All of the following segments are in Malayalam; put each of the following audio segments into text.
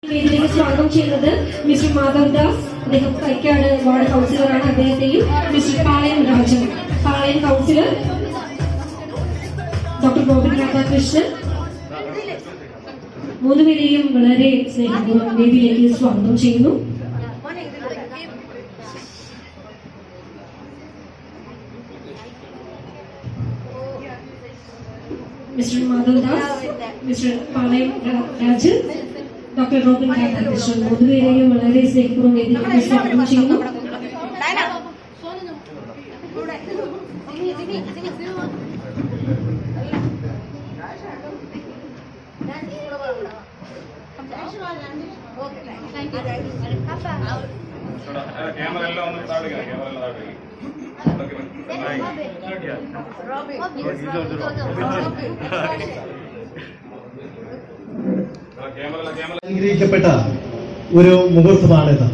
വേദിയിലേക്ക് സ്വാഗതം ചെയ്യുന്നത് മിസ്റ്റർ മാധവ് ദാസ് അദ്ദേഹം കൈക്കാട് വാർഡ് കൗൺസിലറാണ് അദ്ദേഹത്തെയും mister Palayam Rajan Palayam councillor doctor Govind Radhakrishnan മൂന്നുപേരെയും വളരെ സ്നേഹപൂർവ്വം വേദിയിലേക്ക് സ്വാഗതം ചെയ്യുന്നു മിസ്റ്റർ മാധവ് ദാസ് മിസ്റ്റർ പാളയം രാ- രാജൻ ഡോക്ടർ റോബിൻ രാധാകൃഷ്ണൻ മൂന്നുപേരെയും വളരെ സ്നേഹപൂർവ്വം വേദിയിലേക്ക് സ്വാഗതം ചെയ്യുന്നു ക്യാമറ എല്ലാം ഒന്ന് താഴേക്ക് ക്യാമറ എല്ലാം താഴേക്ക് ക്യാമറ ക്യാമറ അനുഗ്രഹിക്കപ്പെട്ട ഒരു മുഹൂർത്തമാണിത്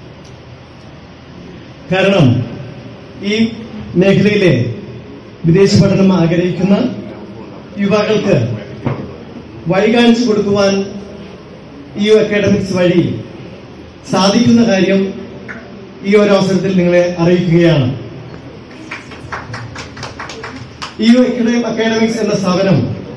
കാരണം ഈ മേഖലയിലെ വിദേശ പഠനം ആഗ്രഹിക്കുന്ന യുവാക്കൾക്ക് വഴി കാണിച്ചു കൊടുക്കുവാൻ ഈ അക്കാഡമിക്സ് വഴി സാധിക്കുന്ന കാര്യം ഈ ഒരു അവസരത്തിൽ നിങ്ങളെ അറിയിക്കുകയാണ് ഈ അക്കാഡമിക്സ് എന്ന സ്ഥാപനം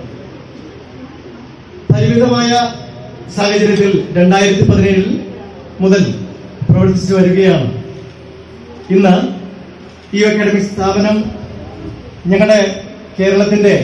പരിമിതമായ സാഹചര്യത്തിൽ രണ്ടായിരത്തി പതിനേഴിൽ മുതൽ പ്രവർത്തിച്ചു വരികയാണ് ഇന്ന് ഈ അക്കാഡമിക് സ്ഥാപനം ഞങ്ങളുടെ കേരളത്തിന്റെ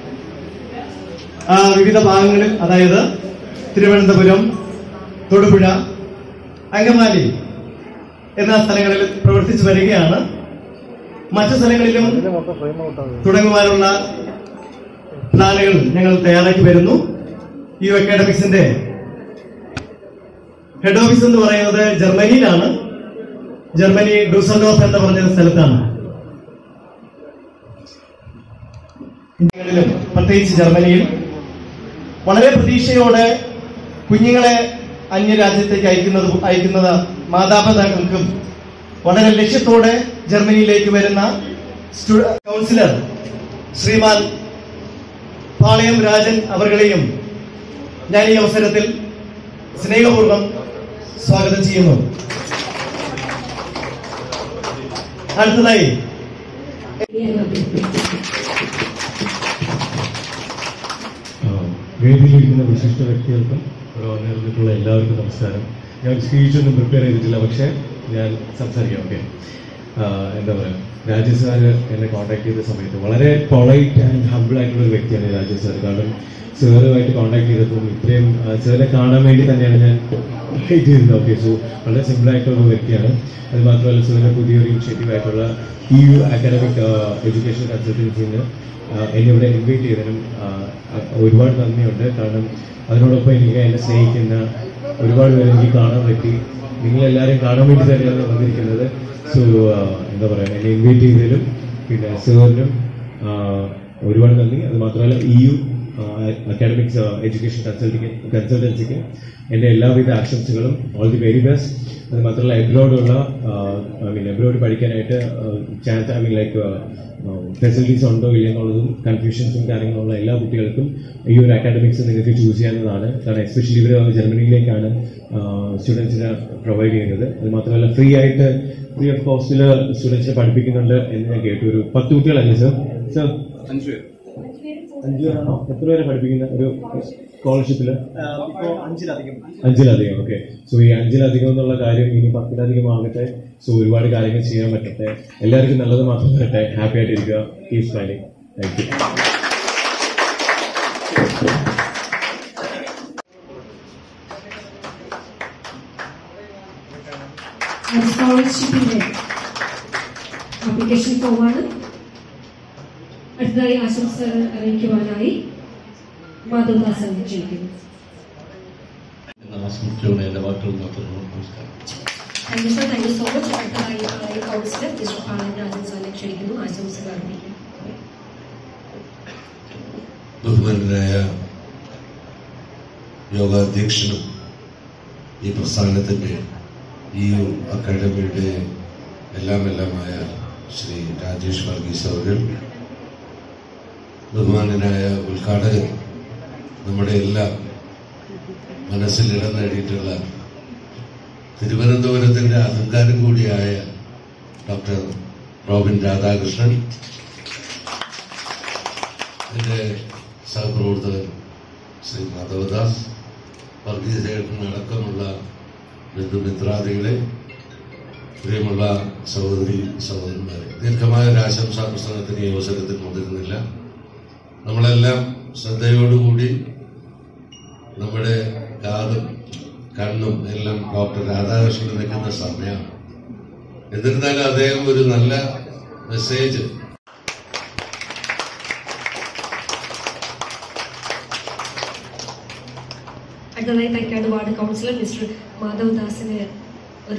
ആ, വിവിധ ഭാഗങ്ങളിൽ അതായത് തിരുവനന്തപുരം തൊടുപുഴ അങ്കമാലി എന്ന സ്ഥലങ്ങളിൽ പ്രവർത്തിച്ചു വരികയാണ് മറ്റു സ്ഥലങ്ങളിലും തുടങ്ങുവാനുള്ള പ്ലാനുകൾ ഞങ്ങൾ തയ്യാറാക്കി വരുന്നു ഈ അക്കാഡമിക്സിന്റെ ഹെഡ് ഓഫീസ് എന്ന് പറയുന്നത് ജർമ്മനിയിലാണ് ജർമ്മനി ഡൂസൻഡോഫ് എന്ന് പറഞ്ഞ സ്ഥലത്താണ് ഇന്ത്യകളിലും പ്രത്യേകിച്ച് ജർമ്മനിയിൽ വളരെ പ്രതീക്ഷയോടെ കുഞ്ഞുങ്ങളെ അന്യരാജ്യത്തേക്ക് അയക്കുന്നത് അയക്കുന്നത് മാതാപിതാക്കൾക്കും വളരെ ലക്ഷ്യത്തോടെ ജർമ്മനിയിലേക്ക് വരുന്ന സ്റ്റുഡ- കൗൺസിലർ ശ്രീമാൻ പാളയം രാജൻ അവർകളെയും ഞാൻ ഈ അവസരത്തിൽ സ്നേഹപൂർവ്വം സ്വാഗതം ചെയ്യുന്നു അടുത്തതായി വേദിയിലിരിക്കുന്ന വിശിഷ്ട വ്യക്തികൾക്കും ഇവിടെ വന്നിരുന്നിട്ടുള്ള എല്ലാവർക്കും നമസ്കാരം ഞാൻ സ്പീച്ച് ഒന്നും പ്രിപ്പയർ ചെയ്തിട്ടില്ല പക്ഷേ ഞാൻ സംസാരിക്കാം ഓക്കെ എന്താ പറയുക രാജേഷ് സാർ എന്നെ കോൺടാക്ട് ചെയ്ത സമയത്ത് വളരെ പൊളൈറ്റ് ആൻഡ് ഹമ്പിൾ ആയിട്ടുള്ള ഒരു വ്യക്തിയാണ് രാജേഷ് സാർ കാരണം സാറുമായിട്ട് കോൺടാക്ട് ചെയ്തപ്പോൾ ഇത്രയും സാറിനെ കാണാൻ വേണ്ടി തന്നെയാണ് ഞാൻ വെയിറ്റ് ചെയ്തത് ഓക്കെ സോ വളരെ സിമ്പിൾ ആയിട്ടുള്ള ഒരു വ്യക്തിയാണ് അത് മാത്രമല്ല സാറിൻ്റെ പുതിയൊരു ഇനിഷ്യേറ്റീവ് ആയിട്ടുള്ള ഇ യു അക്കാഡമിക് എഡ്യൂക്കേഷൻ കൺസൾട്ടൻസിന്ന് എന്നെ ഇവിടെ ഇൻവൈറ്റ് ചെയ്തതിനും ആ, ഒരുപാട് നന്ദിയുണ്ട് കാരണം അതിനോടൊപ്പം എനിക്ക് എന്നെ സ്നേഹിക്കുന്ന ഒരുപാട് പേര് എനിക്ക് കാണാൻ പറ്റി നിങ്ങളെല്ലാവരും കാണാൻ വേണ്ടി തന്നെയാണ് വന്നിരിക്കുന്നത് സോ എന്താ പറയുക എന്നെ ഇൻവൈറ്റ് ചെയ്തതിലും പിന്നെ സാറിനും ഒരുപാട് നന്ദി അത് മാത്രമല്ല E U academics education consulting കൺസൾട്ടൻസിക്ക് എൻ്റെ എല്ലാവിധ ആശംസകളും ഓൾ ദി വെരി ബെസ്റ്റ് അത് മാത്രമല്ല എബ്രോഡുള്ള ഐ മീൻ എബ്രോഡ് പഠിക്കാനായിട്ട് chance I mean like facilities ഉണ്ടോ ഇല്ല എന്നുള്ളതും കൺഫ്യൂഷൻസും കാര്യങ്ങളുള്ള എല്ലാ കുട്ടികൾക്കും ഈ ഒരു അക്കാഡമിക്സ് നിങ്ങൾക്ക് ചൂസ് ചെയ്യാവുന്നതാണ് കാരണം എസ്പെഷ്യലി ഇവർ ജർമ്മനിയിലേക്കാണ് സ്റ്റുഡൻസിനെ പ്രൊവൈഡ് ചെയ്യുന്നത് അത് മാത്രമല്ല ഫ്രീ ആയിട്ട് ഫ്രീ ഓഫ് കോസ്റ്റിൽ സ്റ്റുഡൻസിനെ പഠിപ്പിക്കുന്നുണ്ട് എന്ന് ഞാൻ കേട്ടു ഒരു പത്ത് കുട്ടികളല്ലേ സർ സർ അഞ്ചു പേര് അഞ്ച് പേരാണോ എത്ര പേരെ പഠിപ്പിക്കുന്ന ഒരു സ്കോളർഷിപ്പിൽ ഇപ്പോൾ അഞ്ചിലധികം അഞ്ചിലധികം ഓക്കെ സോ ഈ അഞ്ചിലധികം എന്നുള്ള കാര്യം ഇനി പത്തിലധികം ആകട്ടെ സോ ഒരുപാട് കാര്യങ്ങൾ ചെയ്യാൻ പറ്റട്ടെ എല്ലാവർക്കും നല്ലത് മാത്രം വരട്ടെ ഹാപ്പി ആയിട്ടിരിക്കുക കീപ് സ്മൈലിംഗ് താങ്ക് യു സ്കോളർഷിപ്പിന്റെ ആപ്ലിക്കേഷൻ ഫോമാണ് അടുത്തതായി ആശംസകൾ അറിയിക്കുവാനായി മാധവദാസൻ ക്ഷണിക്കുന്നു എന്ന ആശംസയോടെ എൻ്റെ വാക്കുകൾ നിർത്തുന്നു നമസ്കാരം thank you sir thank you so much അടുത്തതായി പാളയം കൗൺസിലർ മിസ്റ്റർ പാളയം രാജൻ സാറിനെ ക്ഷണിക്കുന്നു ആശംസകൾ അറിയിക്കുന്നു ബഹുമാനരായ യോഗാധ്യക്ഷനും ഈ പ്രസ്ഥാനത്തിൻ്റെ ഈ അക്കാഡമിയുടെ എല്ലാം എല്ലാമായ ശ്രീ രാജേഷ് വർഗീസ് അവർ ബഹുമാനനായ ഉദ്ഘാടകൻ നമ്മുടെ എല്ലാ മനസ്സിൽ ഇടം നേടിയിട്ടുള്ള തിരുവനന്തപുരത്തിന്റെ അഹങ്കാരം കൂടിയായ ഡോക്ടർ റോബിൻ രാധാകൃഷ്ണൻ എന്റെ സഹപ്രവർത്തകൻ ശ്രീ മാധവദാസ് വർഗീയസേട്ടൻ അടക്കമുള്ള ബന്ധുമിത്രാദികളെ പ്രിയമുള്ള സഹോദരി സഹോദരന്മാരെ ദീർഘമായ ഒരു ആശംസാ പ്രസംഗത്തിന് ഈ അവസരത്തിൽ മുതിരുന്നില്ല നമ്മളെല്ലാം ശ്രദ്ധയോടുകൂടി നമ്മുടെ കാതും കണ്ണും എല്ലാം ഡോക്ടർ രാധാകൃഷ്ണൻ വെക്കുന്ന സമയമാണ് എന്നിരുന്നാലും അദ്ദേഹം ഒരു നല്ല മെസ്സേജ് അടുത്തതായി Thycaud ward councillor mister Madhav ദാസിന് ഒരു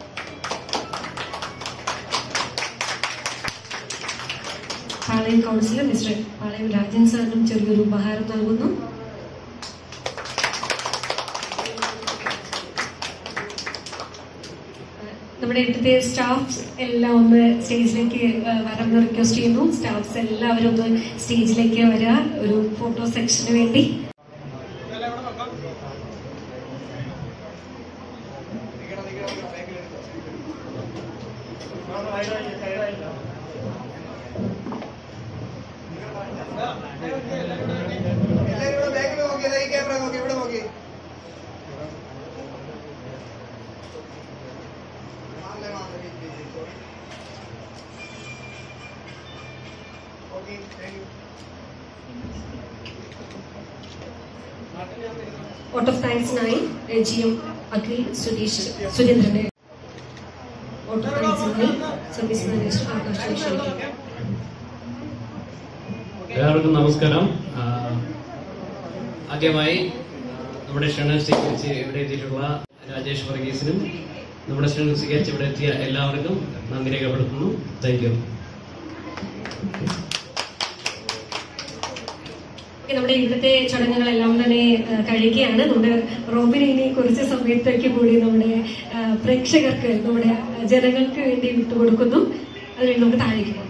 പാളയം കൗൺസിലർ മിസ്റ്റർ പാളയം രാജൻ സാറിനും ചെറിയൊരു ഉപഹാരം നൽകുന്നു നമ്മുടെ ഇവിടുത്തെ സ്റ്റാഫ്സ് എല്ലാം ഒന്ന് സ്റ്റേജിലേക്ക് വരാമെന്ന് റിക്വസ്റ്റ് ചെയ്യുന്നു സ്റ്റാഫ്സ് എല്ലാവരും ഒന്ന് സ്റ്റേജിലേക്ക് വരിക ഒരു ഫോട്ടോ സെക്ഷന് വേണ്ടി എല്ലാവരും ഇവിടെ ബാക്കിൽ നോക്കി ഈ ക്യാമറ നോക്കി ഇവിടെ നോക്കി okay thank you vote of താങ്ക്സിനായി ജി എം അഖിൽ സുരേഷ് സുരേന്ദ്രനെ വോട്ട് ഓഫ് താങ്ക്സിനായി സർവീസ് മാനേജർ ആകാശ് ക്ഷണിക്കുന്നു എല്ലാവർക്കും നമസ്കാരം ആ, ആദ്യമായി നമ്മുടെ ക്ഷണം സ്വീകരിച്ച് ഇവിടെ എത്തിയിട്ടുള്ള രാജേഷ് വർഗീസിനും നമ്മുടെ ക്ഷണം സ്വീകരിച്ച് ഇവിടെ എത്തിയ എല്ലാവർക്കും നന്ദി രേഖപ്പെടുത്തുന്നു താങ്ക് യു നമ്മുടെ ഇവിടുത്തെ ചടങ്ങുകളെല്ലാം തന്നെ ആ, കഴിയുകയാണ് നമ്മുടെ റോബിനെ ഇനി കുറച്ച് സമയത്തേക്ക് കൂടി നമ്മുടെ ആ, പ്രേക്ഷകർക്ക് നമ്മുടെ ജനങ്ങൾക്ക് വേണ്ടി വിട്ടുകൊടുക്കുന്നു അതുകഴിഞ്ഞ് നമുക്ക് താഴേക്ക് പോകാം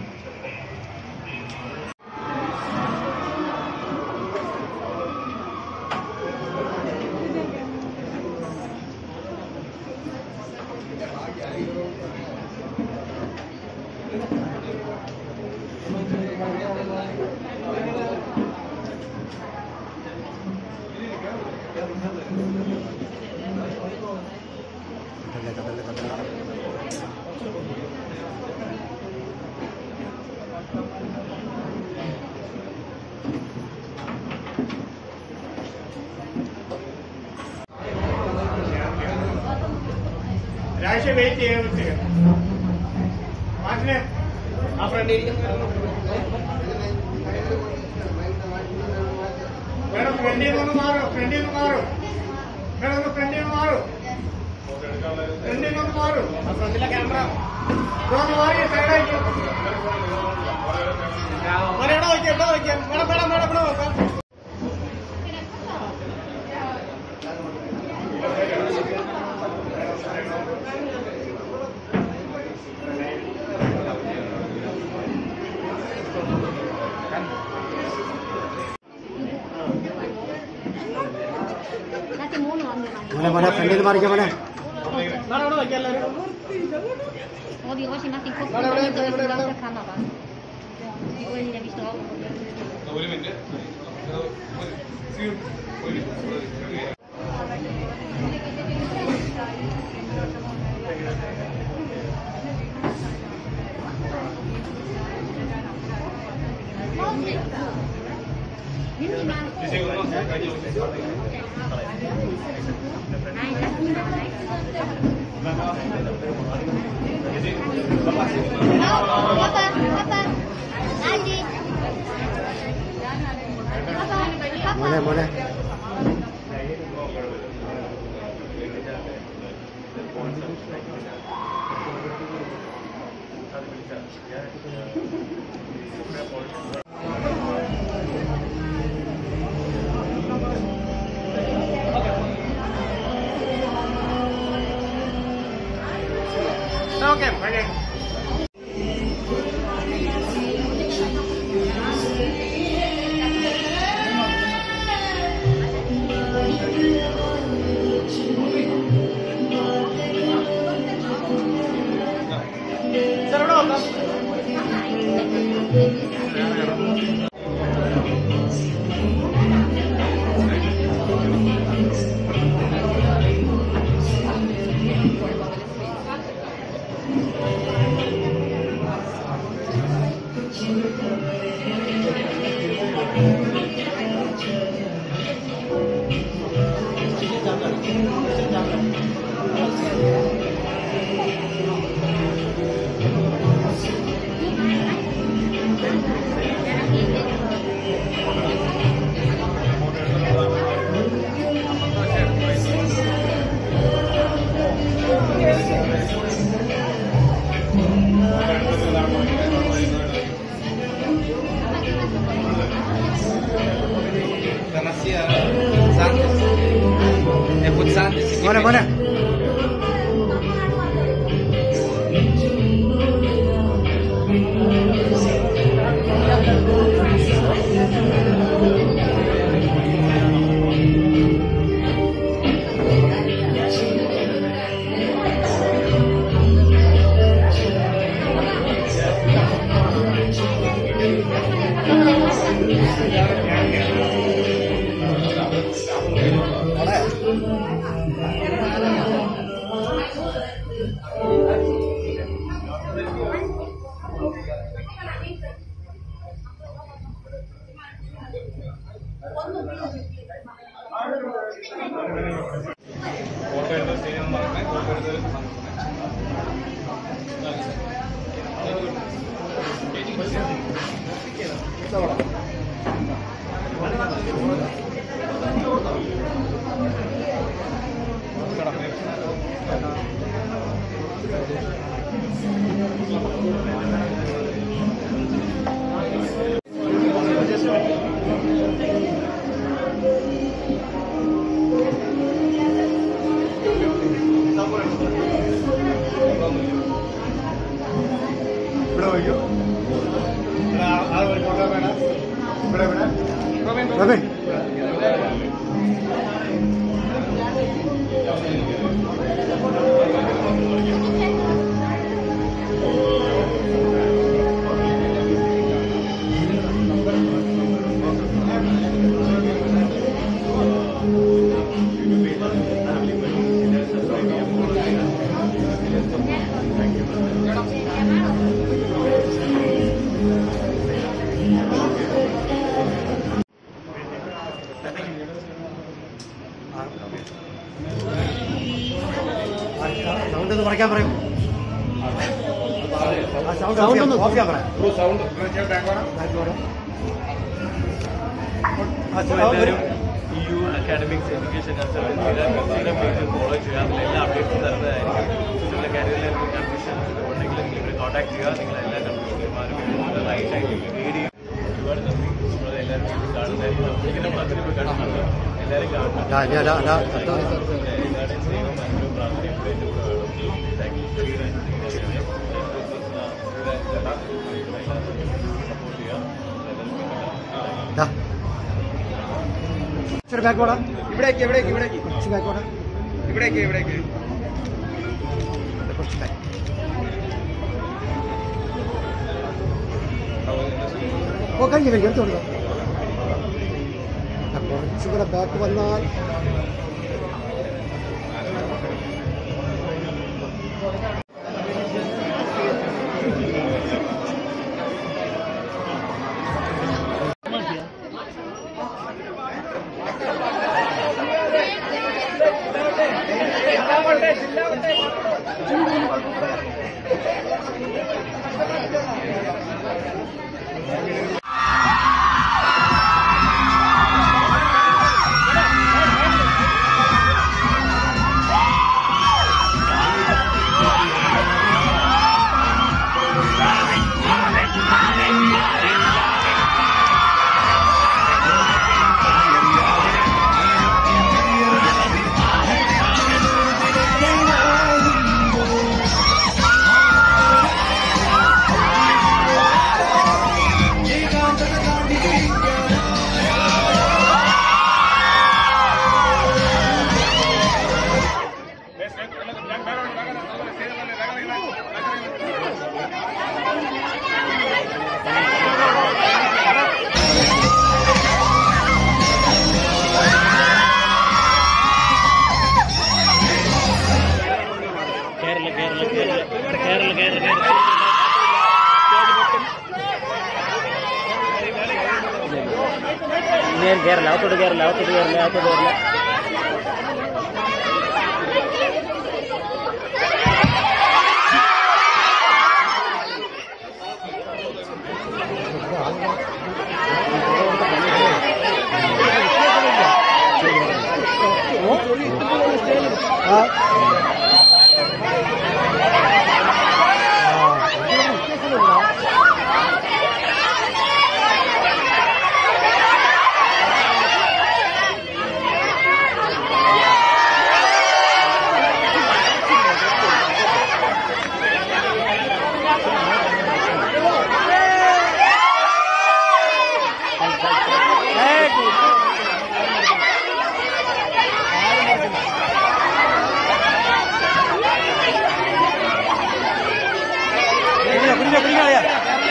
രാജേഷ് വെയിറ്റ് ചെയ്യാൻ പറ്റുക മാറ്റിനെ ആ ഫ്രണ്ട് മേഡം ഫ്രണ്ടിൽ നിന്ന് മാറും ഫ്രണ്ടിൽ നിന്ന് മാറും മേഡം ഒന്ന് ഫ്രണ്ടിൽ നിന്ന് മാറും ഫ്രണ്ടിൽ നിന്ന് മാറും ആ ഫ്രണ്ടിലെ ക്യാമറ ഒന്ന് മാറി സൈഡായിരിക്കും എവിടെ നോക്കിയാ എവിടെ നോക്കിയാ മേഡം മേഡം മേഡം ഇവിടെ നോക്കാം മോനെ മോനെ ഫ്രണ്ടിൽ മാറിക്കാം മോനെ മേഡം ഇവിടെ നോക്കിയാ എല്ലാവരും Oh, digo, si más cinco puntos, entonces no vamos a dejar nada. Digo, él ya ha visto algo. ഒരു മിനിറ്റ് ചേച്ചി ഒന്ന് കഴിഞ്ഞു Ay, lástima, ay. Papa, papa, Andy. Papa, മോനെ മോനെ ഓക്കെ ഓക്കെ Papa. മോനെ മോനെ ഫോട്ടോ എടുത്ത് സ്റ്റേജിൽ നടക്കണേ ഫോട്ടോ എടുത്ത് ഇവിടെ വയ്ക്കൂ ഇവിടെ ആ- ആ ഒരു ഫോട്ടോ വേണം ഇവിടെ ഇവിടെ റബിൻ സൗണ്ട് ഒന്ന് കുറയ്ക്കാൻ പറയും സൗണ്ട് ഓഫ് ചെയ്യാൻ പറയാം സൗണ്ട് ബാക്ക് വേണം എല്ലാവരും ഇ യു അക്കാഡമിക്സ് എഡ്യൂക്കേഷൻ കൺസൾട്ടൻസിയുടെ ഫോളോ ചെയ്യാറുള്ള എല്ലാ അപ്ഡേറ്റ്സും തരുന്നതായിരിക്കും നിങ്ങളുടെ കരിയറിൽ കൺഫ്യൂഷൻ ഉണ്ടെങ്കിൽ നിങ്ങൾ ഇവരെ കോൺടാക്ട് ചെയ്യുക നിങ്ങളെ എല്ലാ കൺഫ്യൂഷന്മാരും റൈറ്റായിട്ട് റീഡ് ചെയ്യും ഒരുപാട് നന്ദി നമ്മളെ എല്ലാവരും വീണ്ടും കാണുന്നതായിരിക്കും ഇതിനെ മാത്രമേ പോയി കാണുന്നുള്ളൂ എല്ലാവരും കാണണം ഡാ, ഡാ, ഡാ, ഡാ. എല്ലാവരുടെയും സ്നേഹവും അനുഗ്രഹവും പ്രാർത്ഥനയും ഇവിടെ എൻ്റെ കൂടെ വേണം താങ്ക് യു സപ്പോർട്ട് ചെയ്യുക ഡാ. ഇച്ചിരി ബാക്ക് പോടാ ഇവിടേക്ക് ഇവിടേക്ക് ഇവിടേക്ക് കുറച്ച് ബാക്ക് പോടാ ഇവിടേക്ക് ഇവിടേക്ക് കുറച്ച് back. ഓ കഴിഞ്ഞു കഴിഞ്ഞു എടുത്തു കൊടുക്കാം ആ, കുറച്ചുകൂടെ ബാക്ക് വന്നാൽ കേരള കേരള കേരള കേരള കേരള കേരള കേരള അകത്തോട്ട് കേരള അകത്തോട്ട് കേരള അകത്തോട്ട് കേരള പിടിക്കാം പിടിക്കാം കളിയാ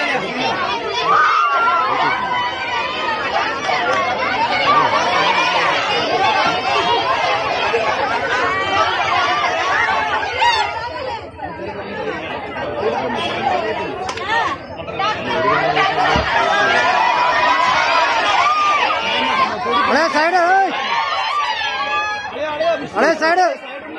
അളേ സൈഡ് അളേ സൈഡ്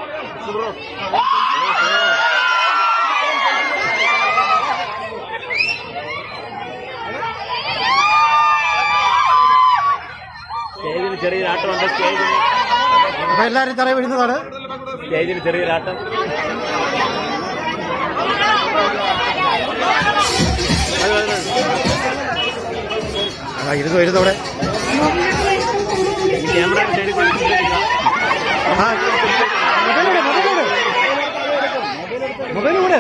സ്റ്റേജിൽ ചെറിയൊരു ആട്ടമുണ്ട് സ്റ്റേജിൽ അപ്പൊ എല്ലാരും തറ വീഴുന്നതാണ് സ്റ്റേജിൽ ചെറിയൊരു ആട്ടം ആ ഇരുന്നു ഇരുന്നവിടെ ക്യാമറ സൈഡിൽ കൊടുത്തിട്ടില്ല ആ മൊബൈൽ മൊബൈൽ കൂടെ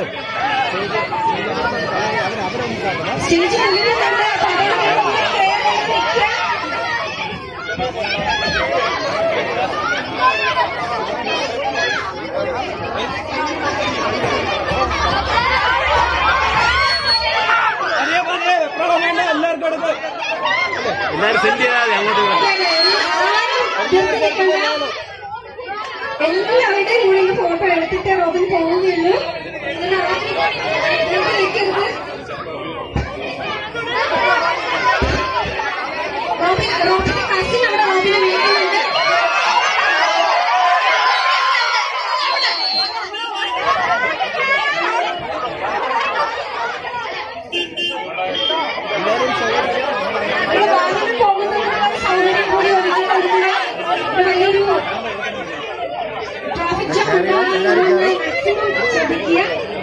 എല്ലാവരും സെൻഡ് ചെയ്താൽ മതി അങ്ങോട്ട് എല്ലാവരുടെയും കൂടെ ഈ ഫോട്ടോ എടുത്തിട്ട് റോബിൻ പോവുകയുള്ളൂ നിങ്ങൾ ആരും നിൽക്കരുത്. റോബിൻ റോബിന്റെ കസിൻ അവിടെ റോബിനെ വിളിക്കുന്നുണ്ട് നമ്മൾ വാഹനം പോകുന്നതിനുള്ള സൗകര്യം കൂടി ഒരുക്കി കൊടുക്കുക വലിയൊരു ട്രാഫിക് ജാം ഉണ്ടാകാതിരിക്കാൻ മാക്സിമം ശ്രദ്ധിക്കുക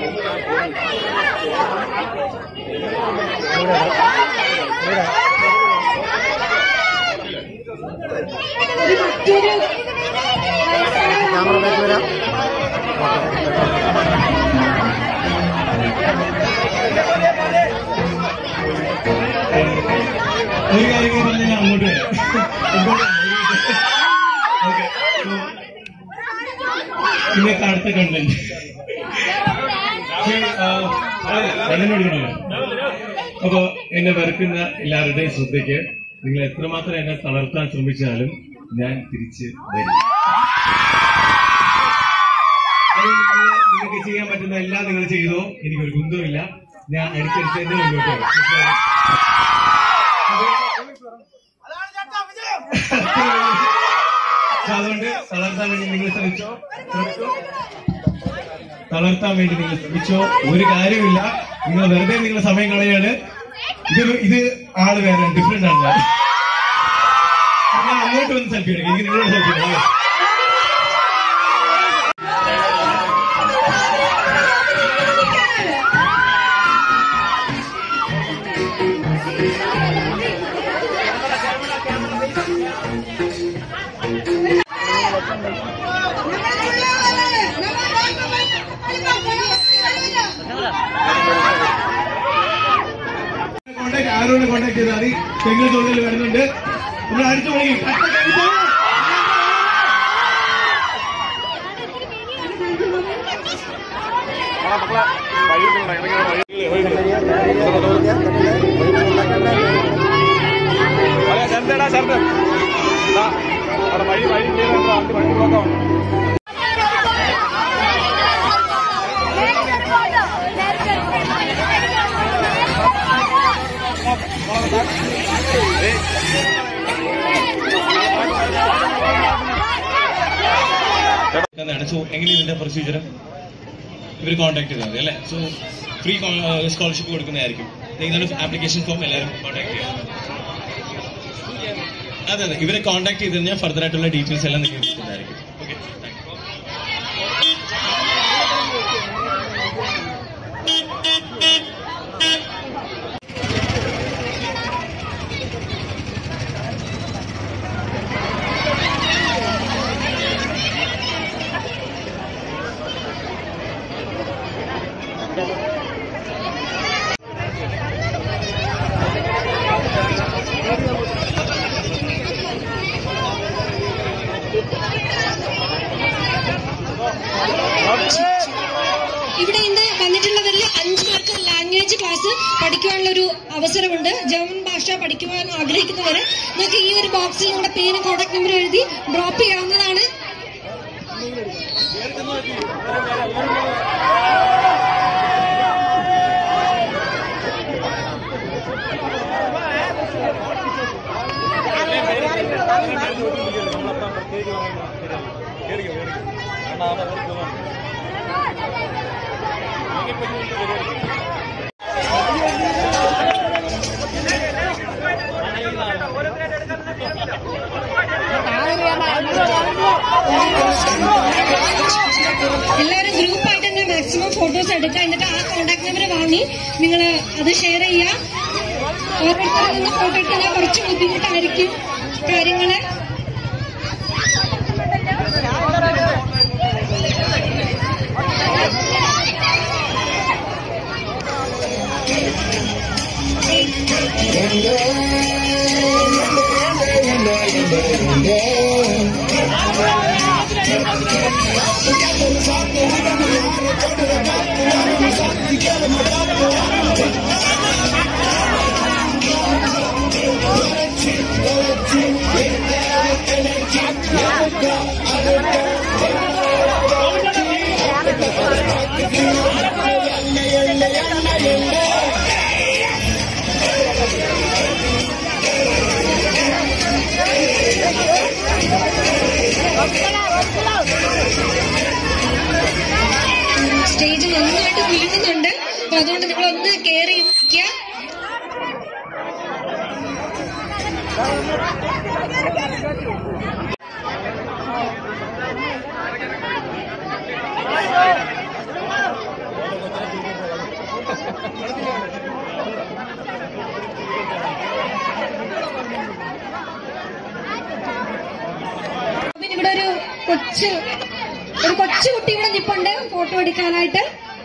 ഇത് മറ്റൊരു ക്യാമറ ബാക്ക് വരാം ഒരു കാര്യം കൂടി പറഞ്ഞ് ഞാൻ അങ്ങോട്ട് വരാം ഇങ്ങോട്ട് വരാം. ഓക്കെ ഇന്നത്തെ അടുത്ത കണ്ടന്റ് കണ്ടന്റ് കൊടുക്കണല്ലോ അപ്പൊ എന്നെ വെറുക്കുന്ന എല്ലാവരുടെയും ശ്രദ്ധയ്ക്ക് നിങ്ങൾ എത്രമാത്രം എന്നെ തളർത്താൻ ശ്രമിച്ചാലും ഞാൻ തിരിച്ച് വരും അത് നിങ്ങൾ- നിങ്ങൾക്ക് ചെയ്യാൻ പറ്റുന്ന എല്ലാം നിങ്ങൾ ചെയ്തോ എനിക്കൊരു കുന്തവുമില്ല ഞാൻ അടിച്ചടിച്ച് തന്നെ മുന്നോട്ട് വരും അപ്പൊ അതുകൊണ്ട് തളർത്താൻ വേണ്ടി നിങ്ങൾ ശ്രമിച്ചോ ശ്രമിച്ചോ തളർത്താൻ വേണ്ടി നിങ്ങൾ ശ്രമിച്ചോ ഒരു കാര്യമില്ല നിങ്ങൾ വെറുതെ നിങ്ങളുടെ സമയം കളയാണ് ഇത് ഇത് ആള് വേറെ ഡിഫറെന്റ് ആണ് ഞാൻ. ഞാൻ അങ്ങോട്ട് വന്ന് സെൽഫി എടുക്കും എനിക്ക് നിങ്ങളോട് സെൽഫി എടുക്കാം കോണ്ടാക്ട് ആരോട് കോണ്ടാക്ട് ചെയ്താൽ മതി തെങ്ങിൽ തൊഴിൽ വരുന്നുണ്ട് നമ്മൾ അടിച്ചു തുടങ്ങി കട്ട കവിത. ശരത്തേടാ ശരത്ത് അവിടെ വഴി വഴി ക്ലിയർ വണ്ടി ബ്ലോക്കാവും എന്താണ് സോ എങ്ങനെ ഇതിന്റെ പ്രൊസീജിയർ ഇവർ കോൺടാക്ട് ചെയ്താൽ മതി അല്ലേ സോ ഫ്രീ സ്കോളർഷിപ്പ് കൊടുക്കുന്നതായിരിക്കും നിങ്ങളുടെ ആപ്ലിക്കേഷൻ ഫോം എല്ലാവരും കോൺടാക്ട് ചെയ്യാം അതെ അതെ ഇവരെ കോൺടാക്ട് ചെയ്ത് കഴിഞ്ഞാൽ ഫർദർ ആയിട്ടുള്ള ഡീറ്റെയിൽസ് എല്ലാം നിങ്ങൾക്ക് കിട്ടുന്നതായിരിക്കും ഓക്കെ വന്നിട്ടുള്ളവരിൽ അഞ്ചു പേർക്ക് ലാംഗ്വേജ് ക്ലാസ് പഠിക്കുവാനുള്ള ഒരു അവസരമുണ്ട് ജർമ്മൻ ഭാഷ പഠിക്കുവാൻ ആഗ്രഹിക്കുന്നവര് നിങ്ങൾക്ക് ഈ ഒരു ബോക്സിൽ നിങ്ങളുടെ പേരും കോൺടാക്ട് നമ്പർ എഴുതി ഡ്രോപ്പ് ചെയ്യാവുന്നതാണ് എല്ലാവരും ഗ്രൂപ്പായിട്ട് തന്നെ മാക്സിമം ഫോട്ടോസ് എടുക്കുക എന്നിട്ട് ആ കോൺടാക്ട് നമ്പർ വാങ്ങി നിങ്ങൾ അത് ഷെയർ ചെയ്യുക ഓരോരുത്തരിൽ നിന്ന് ഫോട്ടോ എടുക്കാൻ കുറച്ച് ബുദ്ധിമുട്ടായിരിക്കും കാര്യങ്ങള് സ്റ്റേജ് നന്നായിട്ട് വീഴുന്നുണ്ട് അപ്പൊ അതുകൊണ്ട് നിങ്ങൾ ഒന്ന് കെയർ ചെയ്തിരിക്കുക പിന്നെ ഇവിടെ ഒരു കൊച്ചു ഒരു കൊച്ചു കുട്ടി ഇവിടെ നിപ്പുണ്ട് ഫോട്ടോ എടുക്കാനായിട്ട്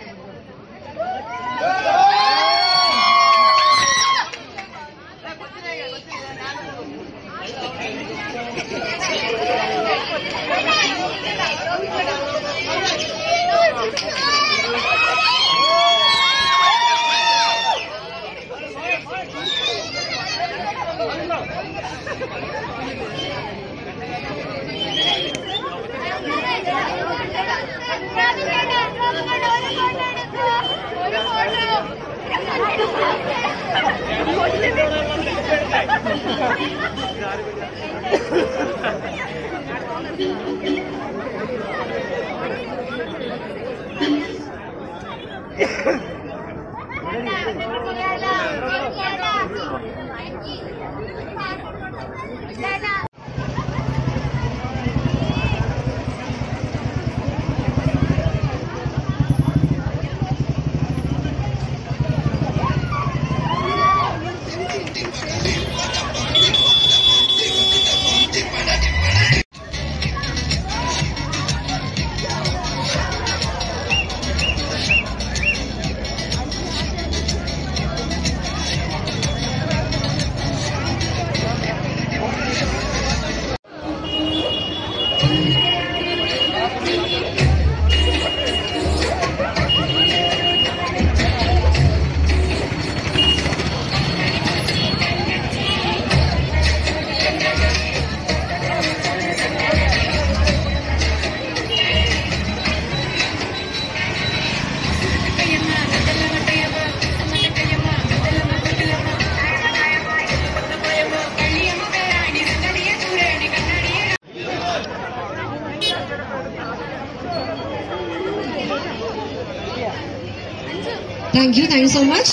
thank you thank you so much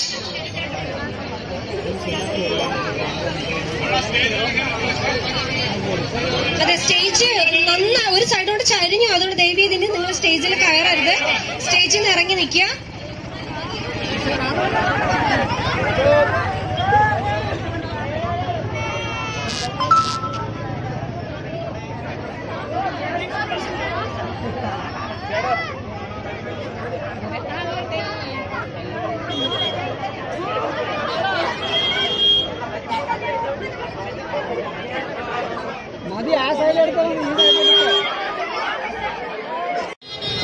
അതെ സ്റ്റേജ് നന്നാ ഒരു സൈഡോട് ചരിഞ്ഞു അതുകൊണ്ട് ദയവ് ചെയ്തിട്ട് നിങ്ങൾ സ്റ്റേജിൽ കയറരുത് സ്റ്റേജിൽ നിന്ന് ഇറങ്ങി നിൽക്കുക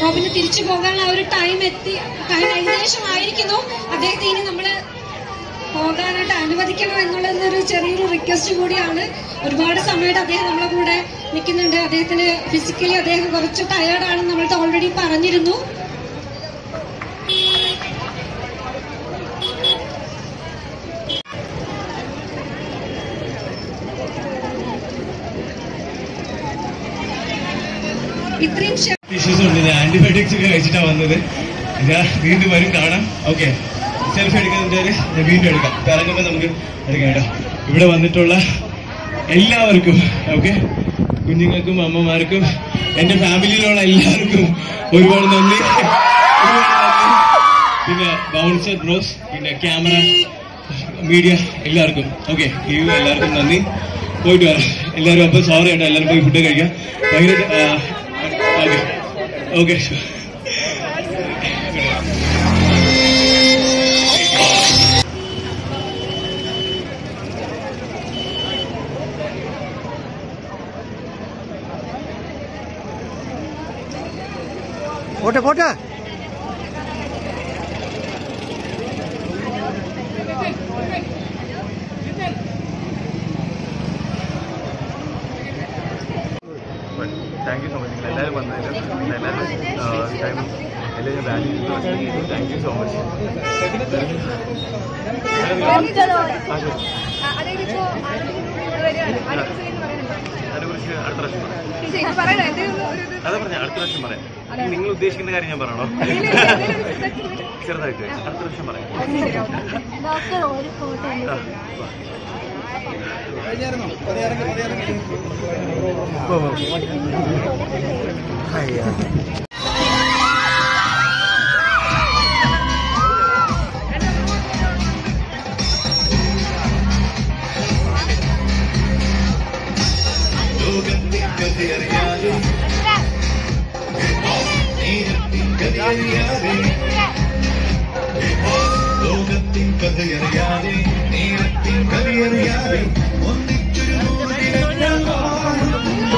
റോബിന് തിരിച്ചു പോകാനുള്ള ആ ഒരു ടൈം എത്തി ടൈം ഏകദേശം ആയിരിക്കുന്നു അദ്ദേഹത്തെ ഇനി നമ്മള് പോകാനായിട്ട് അനുവദിക്കണം എന്നുള്ളത് ഒരു ചെറിയൊരു റിക്വസ്റ്റ് കൂടിയാണ് ഒരുപാട് സമയമായിട്ട് അദ്ദേഹം നമ്മളെ കൂടെ നിൽക്കുന്നുണ്ട് അദ്ദേഹത്തിന് ഫിസിക്കലി അദ്ദേഹം കുറച്ച് ടയേർഡാണെന്ന് നമ്മൾക്ക് ഓൾറെഡി പറഞ്ഞിരുന്നു ഇത്രയും ക്ഷ- ഇഷ്യൂസ് ഉണ്ട് ഞാൻ ആന്റിബയോട്ടിക്സ് ഒക്കെ കഴിച്ചിട്ടാണ് വന്നത് ഞാൻ വീണ്ടും വരും കാണാം ഓക്കെ സെൽഫി എടുക്കുന്നതിന്റെ ഒരു ഞാൻ വീണ്ടും എടുക്കാം ഇപ്പൊ ഇറങ്ങുമ്പോൾ നമുക്ക് എടുക്കാം കേട്ടോ ഇവിടെ വന്നിട്ടുള്ള എല്ലാവർക്കും ഓക്കെ കുഞ്ഞുങ്ങൾക്കും അമ്മമാർക്കും എന്റെ ഫാമിലിയിലുള്ള എല്ലാവർക്കും ഒരുപാട് നന്ദി ഒരുപാട് നന്ദി. പിന്നെ ബൗൺസർ ബ്രോസ് പിന്നെ ക്യാമറ മീഡിയ എല്ലാവർക്കും ഓക്കെ ഈ എല്ലാവർക്കും നന്ദി പോയിട്ട് വരാം എല്ലാവരും അപ്പോൾ സോറി കേട്ടോ എല്ലാവരും പോയി ഫുഡ് കഴിക്കാം ഭയങ്കര ഓക്കെ ഓക്കെ പോട്ടെ പോട്ടെ താങ്ക് യു സോ മച്ച് നിങ്ങൾ എല്ലാവരും വന്നതിലും നിങ്ങൾ എല്ലാവരും ടൈം എല്ലാം ഞാൻ വാല്യൂ ചെയ്തു താങ്ക് യു സോ മച്ച് അതിനെക്കുറിച്ച് അടുത്ത പ്രാവശ്യം പറയാം അത് പറഞ്ഞ അടുത്ത പ്രാവശ്യം പറയാം നിങ്ങൾ ഉദ്ദേശിക്കുന്ന കാര്യം ഞാൻ പറയണോ ചെറുതായിട്ട് അടുത്ത പ്രാവശ്യം പറയാം ആ, വാ. ലോകത്തിൻ കഥയറിയാതെ നീളത്തിൻ കവിയറിയാതെ ഒന്നിച്ചൊരു നൂറിനങ്ങൾ വാഴുന്നു.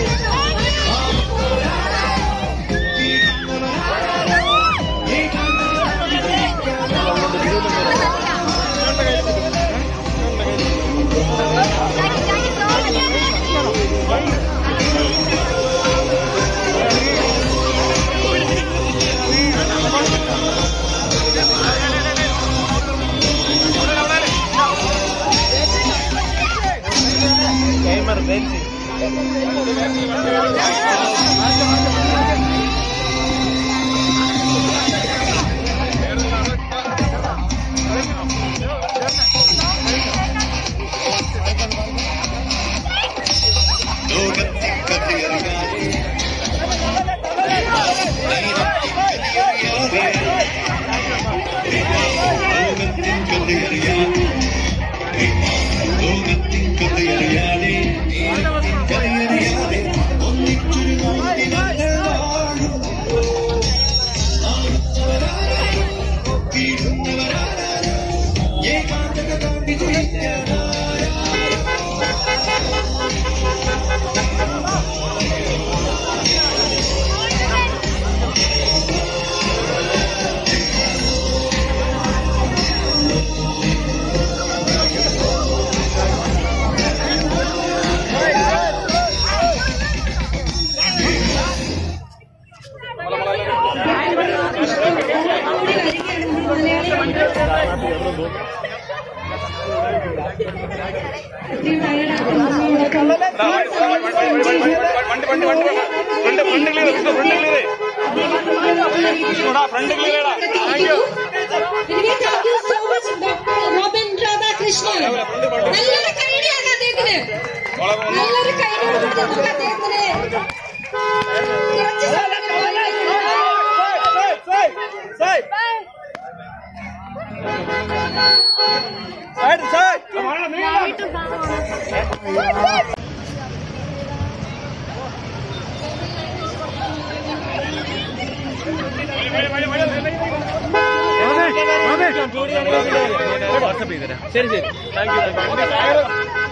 ലോകത്തിൻ കഥയറിയാതെ ലോകത്തിൻ കഥയറിയാതെ ലോകത്തിൻ കഥയറിയാതെ നീളത്തിൻ കഥയറിയാതെ ഒന്നിച്ചൊരു നൂറിനങ്ങൾ വാഴുന്നു. ആടുന്നവരാരോ, വീഴുന്നവരാരോ, ഏകാന്തത താണ്ടി ജയിച്ചവരാരോ. വണ്ടി വണ്ടി വണ്ടി front front clear front clear front clear Anyway, thank you so much, Dr. Robin Radhakrishnan നല്ലൊരു കൈഡിയാണ് അദ്ദേഹത്തിന് നല്ലൊരു കൈഡിയാണ് നമുക്ക് അദ്ദേഹത്തിന് കുറച്ച് വാട്സപ്പ് ചെയ്തുതരാം ശരി ശരി താങ്ക് യു